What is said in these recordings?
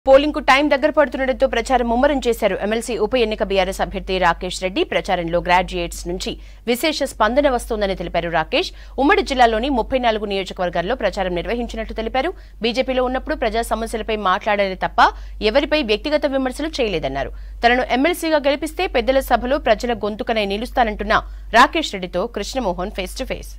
Polling కు time దగ్గర పడుతుండటంతో ప్రచారం ముమ్మరం చేశారు ఎమ్మెల్సీ ఉప ఎన్నిక బీఆర్ఎస్ అభ్యర్థి రాకేష్ రెడ్డి ప్రచారంలో గ్రాడ్యుయేట్స్ నుంచి విశేష స్పందన వస్తోందని తెలిపారు రాకేష్ ఉమ్మడి జిల్లాలోని ముప్పై నాలుగు నియోజకవర్గాల్లో ప్రచారం నిర్వహించినట్లు తెలిపారు బీజేపీలో ఉన్నప్పుడు ప్రజా సమస్యలపై మాట్లాడారే తప్ప ఎవరిపై వ్యక్తిగత విమర్శలు చేయలేదన్నారు తనను ఎమ్మెల్సీగా గెలిపిస్తే పెద్దల సభలో ప్రజల గొంతుకనై నిలుస్తానంటున్న రాకేష్ రెడ్డితో Krishnamohan face to face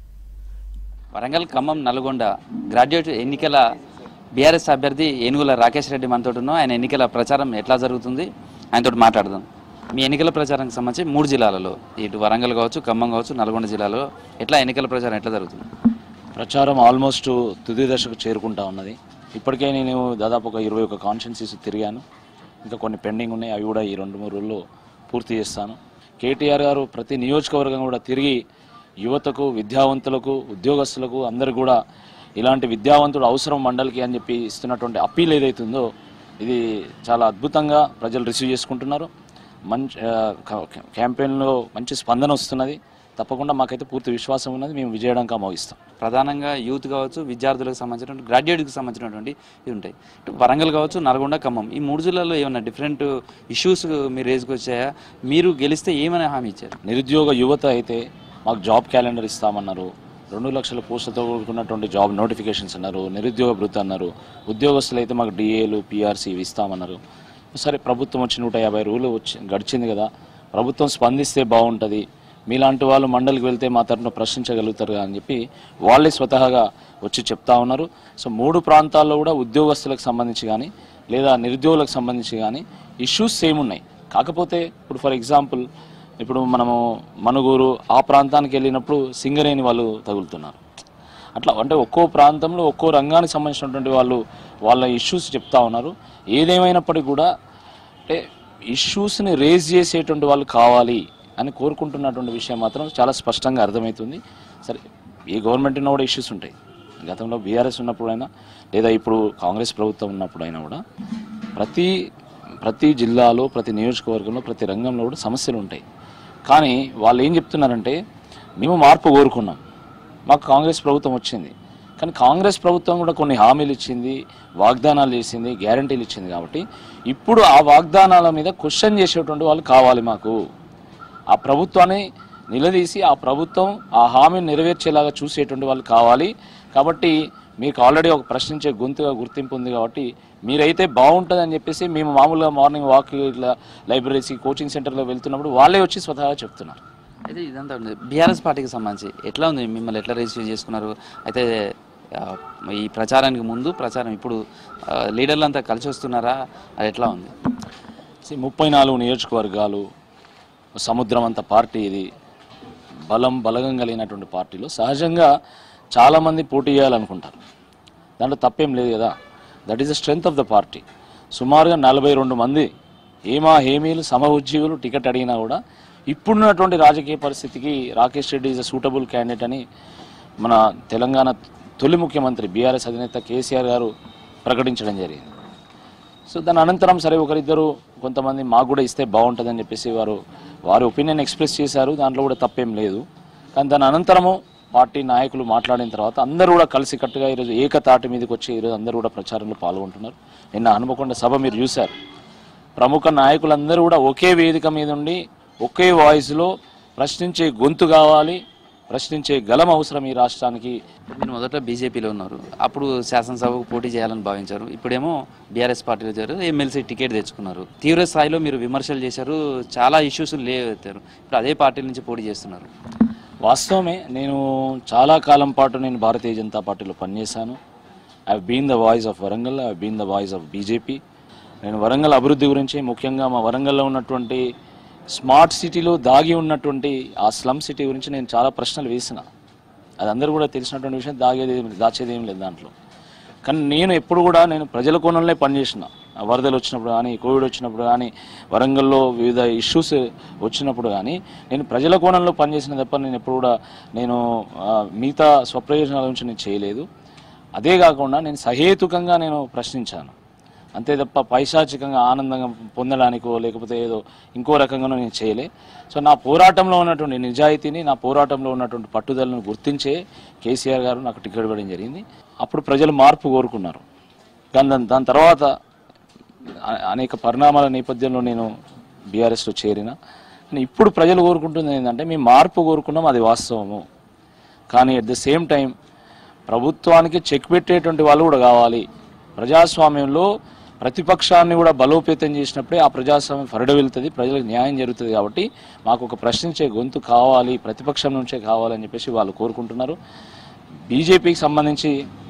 Warangal Khammam Nalgonda graduate ఎన్నికల బీఆర్ఎస్ అభ్యర్థి ఏనుగుల రాకేష్ రెడ్డి మనతో ఉన్నాం ఆయన ఎన్నికల ప్రచారం ఎట్లా జరుగుతుంది ఆయనతో మాట్లాడదాం మీ ఎన్నికల ప్రచారానికి సంబంధించి మూడు జిల్లాలలో ఇటు వరంగల్ కావచ్చు ఖమ్మం కావచ్చు నల్గొండ జిల్లాలో ఎట్లా ఎన్నికల ప్రచారం ఎట్లా జరుగుతుంది ప్రచారం ఆల్మోస్ట్ తుది దశకు చేరుకుంటా ఉన్నది ఇప్పటికే నేను దాదాపు ఒక ఇరవై ఒక కాన్స్టిట్యున్సీస్ తిరిగాను ఇంకా కొన్ని పెండింగ్ ఉన్నాయి అవి కూడా ఈ రెండు మూడు రోజుల్లో పూర్తి చేస్తాను కేటీఆర్ గారు ప్రతి నియోజకవర్గం కూడా తిరిగి యువతకు విద్యావంతులకు ఉద్యోగస్తులకు అందరు కూడా ఇలాంటి విద్యావంతుడు అవసరం మండలికి అని చెప్పి ఇస్తున్నటువంటి అప్పీల్ ఏదైతుందో ఇది చాలా అద్భుతంగా ప్రజలు రిసీవ్ చేసుకుంటున్నారు మంచి ఆ, క- క్యాంపెయిన్లో మంచి స్పందన వస్తున్నది తప్పకుండా మాకైతే పూర్తి విశ్వాసం ఉన్నది మేము విజయడంగా మోగిస్తాం ప్రధానంగా యూత్ కావచ్చు విద్యార్థులకు సంబంధించినటువంటి గ్రాడ్యుయేట్కి సంబంధించినటువంటి ఇవి ఉంటాయి ఇటు వరంగల్ కావచ్చు నల్గొండ ఖమ్మం ఈ మూడు జిల్లాల్లో ఏమైనా డిఫరెంట్ ఇష్యూస్ మీరు రేసుకొచ్చాయా మీరు గెలిస్తే ఏమైనా హామీ ఇచ్చారు నిరుద్యోగ యువత అయితే మాకు జాబ్ క్యాలెండర్ ఇస్తామన్నారు రెండు లక్షల పోస్టులతో కూడుకున్నటువంటి జాబ్ నోటిఫికేషన్స్ అన్నారు నిరుద్యోగ భృతి అన్నారు ఉద్యోగస్తులు అయితే మాకు డిఏలు పిఆర్సీ ఇవి ఇస్తామన్నారు సరే ప్రభుత్వం వచ్చి నూట యాభై రోజులు వచ్చి గడిచింది కదా ప్రభుత్వం స్పందిస్తే బాగుంటుంది మీలాంటి వాళ్ళు మండలికి వెళ్తే మా తరఫున ప్రశ్నించగలుగుతారు కదా అని చెప్పి వాళ్ళే స్వతహాగా వచ్చి చెప్తా ఉన్నారు సో మూడు ప్రాంతాల్లో కూడా ఉద్యోగస్తులకు సంబంధించి కానీ లేదా నిరుద్యోగులకు సంబంధించి కానీ ఇష్యూస్ సేమ్ ఉన్నాయి కాకపోతే ఇప్పుడు ఫర్ ఎగ్జాంపుల్ ఇప్పుడు మనము మనుగూరు ఆ ప్రాంతానికి వెళ్ళినప్పుడు సింగరేణి వాళ్ళు తగులుతున్నారు అట్లా అంటే ఒక్కో ప్రాంతంలో ఒక్కో రంగానికి సంబంధించినటువంటి వాళ్ళు వాళ్ళ ఇష్యూస్ చెప్తా ఉన్నారు ఏదేమైనప్పటికీ కూడా అంటే ఇష్యూస్ని రేజ్ చేసేటువంటి వాళ్ళు కావాలి అని కోరుకుంటున్నటువంటి విషయం మాత్రం చాలా స్పష్టంగా అర్థమవుతుంది సరే ఏ గవర్నమెంట్ ఉన్నా కూడా ఇష్యూస్ ఉంటాయి గతంలో బీఆర్ఎస్ ఉన్నప్పుడైనా లేదా ఇప్పుడు కాంగ్రెస్ ప్రభుత్వం ఉన్నప్పుడైనా కూడా ప్రతి ప్రతి జిల్లాలో ప్రతి నియోజకవర్గంలో ప్రతి రంగంలో కూడా సమస్యలు ఉంటాయి కానీ వాళ్ళు ఏం చెప్తున్నారంటే మేము మార్పు కోరుకున్నాం మాకు కాంగ్రెస్ ప్రభుత్వం వచ్చింది కానీ కాంగ్రెస్ ప్రభుత్వం కూడా కొన్ని హామీలు ఇచ్చింది వాగ్దానాలు చేసింది గ్యారంటీలు ఇచ్చింది కాబట్టి ఇప్పుడు ఆ వాగ్దానాల మీద క్వశ్చన్ చేసేటువంటి వాళ్ళు కావాలి మాకు ఆ ప్రభుత్వాన్ని నిలదీసి ఆ ప్రభుత్వం ఆ హామీని నెరవేర్చేలాగా చూసేటువంటి వాళ్ళు కావాలి కాబట్టి మీకు ఆల్రెడీ ఒక ప్రశ్నించే గొంతుగా గుర్తింపు ఉంది కాబట్టి మీరైతే బాగుంటుంది అని చెప్పేసి మేము మామూలుగా మార్నింగ్ వాక్ ఇట్లా లైబ్రరీస్కి కోచింగ్ సెంటర్లో వెళ్తున్నప్పుడు వాళ్ళే వచ్చి స్వతహాగా చెప్తున్నారు అయితే ఇదంతా ఉంది బీఆర్ఎస్ పార్టీకి సంబంధించి ఎట్లా ఉంది మిమ్మల్ని ఎట్లా రిసీవ్ చేసుకున్నారు అయితే ఆ, ఈ ప్రచారానికి ముందు ప్రచారం ఇప్పుడు ఆ, లీడర్లు అంతా కలిసి వస్తున్నారా అది ఎట్లా ఉంది See, ముప్పై నాలుగు నియోజకవర్గాలు సముద్రం అంత పార్టీ ఇది బలం బలగం కలిగినటువంటి పార్టీలో సహజంగా చాలామంది పోటీ చేయాలనుకుంటారు దాంట్లో తప్పేం లేదు కదా that is the strength of the party సుమారుగా నలభై రెండు మంది ఏమా హేమీలు సమ ఉద్యోగులు టికెట్ అడిగినా కూడా ఇప్పుడున్నటువంటి రాజకీయ పరిస్థితికి Rakesh Reddy is a suitable candidate అని మన తెలంగాణ తొలి ముఖ్యమంత్రి బీఆర్ఎస్ అధినేత కేసీఆర్ గారు ప్రకటించడం జరిగింది సో దాని అనంతరం సరే ఒకరిద్దరు కొంతమంది మాకు కూడా ఇస్తే బాగుంటుందని చెప్పేసి వారు వారి ఒపీనియన్ ఎక్స్ప్రెస్ చేశారు దాంట్లో కూడా తప్పేం లేదు కానీ దాని అనంతరము పార్టీ నాయకులు మాట్లాడిన తర్వాత అందరూ కూడా కలిసికట్టుగా ఈరోజు ఏకతాటి మీదకి వచ్చి ఈరోజు అందరూ కూడా ప్రచారంలో పాల్గొంటున్నారు నిన్న హనుమకొండ సభ మీరు చూశారు ప్రముఖ నాయకులందరూ కూడా ఒకే వేదిక మీద ఉండి ఒకే వాయిస్లో ప్రశ్నించే గొంతు కావాలి ప్రశ్నించే గలం అవసరం ఈ రాష్ట్రానికి మీరు మొదట బీజేపీలో ఉన్నారు అప్పుడు శాసనసభకు పోటీ చేయాలని భావించారు ఇప్పుడేమో బీఆర్ఎస్ పార్టీలో చేరారు ఎమ్మెల్సీ టికెట్ తెచ్చుకున్నారు తీవ్ర స్థాయిలో మీరు విమర్శలు చేశారు చాలా ఇష్యూస్ లేవెత్తారు ఇప్పుడు అదే పార్టీ నుంచి పోటీ చేస్తున్నారు వాస్తవమే నేను చాలా కాలం పాటు నేను భారతీయ జనతా పార్టీలో పనిచేశాను I been the voice of Warangal I been the voice of BJP నేను వరంగల్ అభివృద్ధి గురించి ముఖ్యంగా మా వరంగల్లో ఉన్నటువంటి స్మార్ట్ సిటీలో దాగి ఉన్నటువంటి ఆ స్లమ్ సిటీ గురించి నేను చాలా ప్రశ్నలు వేసిన అది అందరూ కూడా తెలిసినటువంటి విషయం దాగేది ఏం- దాచేది ఏం లేదు దాంట్లో కానీ నేను ఎప్పుడు కూడా నేను ప్రజల కోణంలో పనిచేసిన ఆ వరదలు వచ్చినప్పుడు కానీ కోవిడ్ వచ్చినప్పుడు కానీ వరంగల్లో వివిధ ఇష్యూస్ వచ్చినప్పుడు కానీ నేను ప్రజల కోణంలో పనిచేసిన తప్ప నేను ఎప్పుడు కూడా నేను ఆ, మిగతా స్వప్రయోజనాల గురించి నేను చేయలేదు అదే కాకుండా నేను సహేతుకంగా నేను ప్రశ్నించాను అంతే తప్ప పైశాచికంగా ఆనందంగా పొందడానికో లేకపోతే ఏదో ఇంకో రకంగానో నేను చేయలే సో నా పోరాటంలో ఉన్నటువంటి నిజాయితీని నా పోరాటంలో ఉన్నటువంటి పట్టుదలను గుర్తించే కేసీఆర్ గారు నాకు టికెట్ ఇవ్వడం జరిగింది అప్పుడు ప్రజలు మార్పు కోరుకున్నారు కానీ దాని దాని తర్వాత అ- అనేక పరిణామాల నేపథ్యంలో నేను బీఆర్ఎస్లో చేరిన కానీ ఇప్పుడు ప్రజలు కోరుకుంటుంది ఏంటంటే మేము మార్పు కోరుకున్నాం అది వాస్తవము కానీ అట్ ద సేమ్ టైం ప్రభుత్వానికి చెక్ పెట్టేటువంటి వాళ్ళు కూడా కావాలి ప్రజాస్వామ్యంలో ప్రతిపక్షాన్ని కూడా బలోపేతం చేసినప్పుడే ఆ ప్రజాస్వామ్యం ఫరడ వెళ్తుంది ప్రజలకు న్యాయం జరుగుతుంది కాబట్టి మాకు ఒక ప్రశ్నించే గొంతు కావాలి ప్రతిపక్షం నుంచే కావాలని చెప్పేసి వాళ్ళు కోరుకుంటున్నారు బీజేపీకి సంబంధించి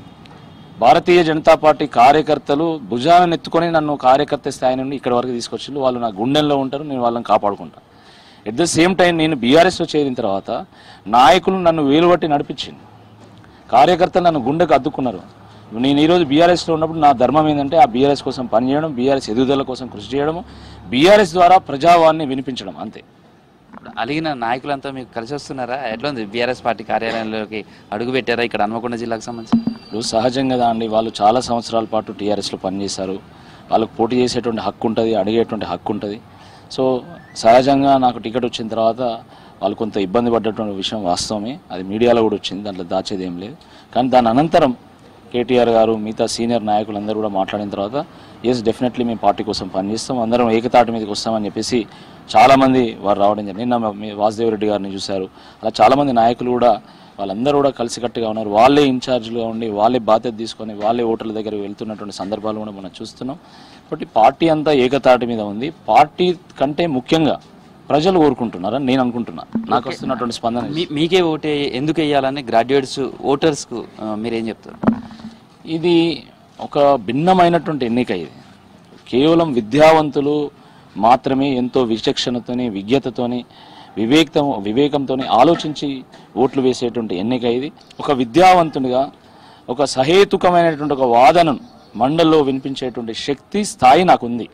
భారతీయ జనతా పార్టీ కార్యకర్తలు భుజాలను ఎత్తుకొని నన్ను కార్యకర్త స్థాయి నుండి ఇక్కడ వరకు తీసుకొచ్చిండ్రు వాళ్ళు నా గుండెల్లో ఉంటారు నేను వాళ్ళని కాపాడుకుంటాను ఎట్ ద సేమ్ టైం నేను బీఆర్ఎస్లో చేరిన తర్వాత నాయకులు నన్ను వేలుబట్టి నడిపించింది కార్యకర్తలు నన్ను గుండెకు అద్దుకున్నారు నేను ఈరోజు బీఆర్ఎస్లో ఉన్నప్పుడు నా ధర్మం ఏంటంటే ఆ బీఆర్ఎస్ కోసం పనిచేయడం బీఆర్ఎస్ ఎదుగుదల కోసం కృషి చేయడం బీఆర్ఎస్ ద్వారా ప్రజావాన్ని వినిపించడం అంతే ఇప్పుడు అలిగిన నాయకులంతా మీకు కలిసి వస్తున్నారా ఎట్లా ఉంది బీఆర్ఎస్ పార్టీ కార్యాలయంలోకి అడుగు పెట్టారా ఇక్కడ హన్మకొండ జిల్లాకు సంబంధించి ఇప్పుడు సహజం కదా అండి వాళ్ళు చాలా సంవత్సరాల పాటు టీఆర్ఎస్లో పనిచేశారు వాళ్ళకు పోటీ చేసేటువంటి హక్కు ఉంటుంది అడిగేటువంటి హక్కు ఉంటుంది సో సహజంగా నాకు టికెట్ వచ్చిన తర్వాత వాళ్ళు కొంత ఇబ్బంది పడ్డటువంటి విషయం వాస్తవమే అది మీడియాలో కూడా వచ్చింది దాంట్లో దాచేది ఏం లేదు కానీ దాని అనంతరం కేటీఆర్ గారు మిగతా సీనియర్ నాయకులందరూ కూడా మాట్లాడిన తర్వాత ఎస్ డెఫినెట్లీ మేము పార్టీ కోసం పనిచేస్తాం అందరం ఏకతాటి మీదకి వస్తామని చెప్పేసి చాలామంది వారు రావడం జరిగింది నిన్న మీ వాసుదేవ్ రెడ్డి గారిని చూశారు అలా చాలామంది నాయకులు కూడా వాళ్ళందరూ కూడా కలిసికట్టుగా ఉన్నారు వాళ్ళే ఇన్ఛార్జ్గా ఉండి వాళ్ళే బాధ్యత తీసుకొని వాళ్ళే ఓటర్ల దగ్గర వెళ్తున్నటువంటి సందర్భాలు కూడా మనం చూస్తున్నాం కాబట్టి పార్టీ అంతా ఏకతాటి మీద ఉంది పార్టీ కంటే ముఖ్యంగా ప్రజలు కోరుకుంటున్నారని నేను అనుకుంటున్నా నాకు వస్తున్నటువంటి స్పందన ఇది. మీ- మీకే ఓటే ఎందుకు వేయాలని గ్రాడ్యుయేట్స్ ఓటర్స్కు ఆ, మీరేం చెప్తారు ఇది ఒక భిన్నమైనటువంటి ఎన్నిక ఇది కేవలం విద్యావంతులు మాత్రమే ఎంతో విచక్షణతోని విజ్ఞతతోని వివేకం వివేకంతోని ఆలోచించి ఓట్లు వేసేటువంటి ఎన్నిక ఇది ఒక విద్యావంతునిగా ఒక సహేతుకమైనటువంటి ఒక వాదనను మండల్లో వినిపించేటువంటి శక్తి స్థాయి నాకుంది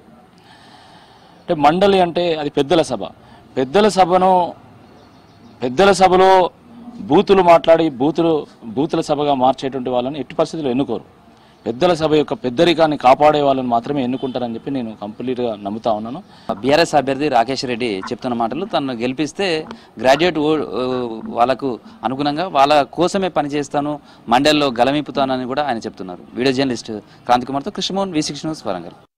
అంటే మండలి అంటే అది పెద్దల సభ పెద్దల సభను పెద్దల సభలో బూతులు మాట్లాడి బూతులు బూతుల సభగా మార్చేటువంటి వాళ్ళని ఎట్టి పరిస్థితుల్లో ఎన్నుకోరు పెద్దల సభ యొక్క పెద్దరికాన్ని కాపాడే వాళ్ళని మాత్రమే ఎన్నుకుంటారని చెప్పి నేను కంప్లీట్గా నమ్ముతా ఉన్నాను బీఆర్ఎస్ అభ్యర్థి రాకేష్ రెడ్డి చెప్తున్న మాటలు తను గెలిపిస్తే గ్రాడ్యుయేట్ ఓ- ఓ వాళ్ళకు అనుగుణంగా వాళ్ళ కోసమే పనిచేస్తాను మండల్లో గలమిపుతానని కూడా ఆయన చెప్తున్నారు వీడియో జర్నలిస్ట్ క్రాంతి కుమార్తో Krishnamohan V six news Warangal